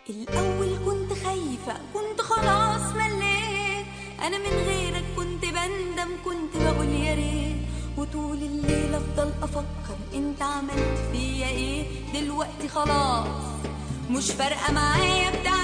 الأول كنت خايفة كنت خلاص مليت أنا من غيرك كنت بندم كنت بقول يا ريت وطول الليل أفضل أفكر أنت عملت فيا إيه دلوقتي خلاص مش فارقة معايا بتاع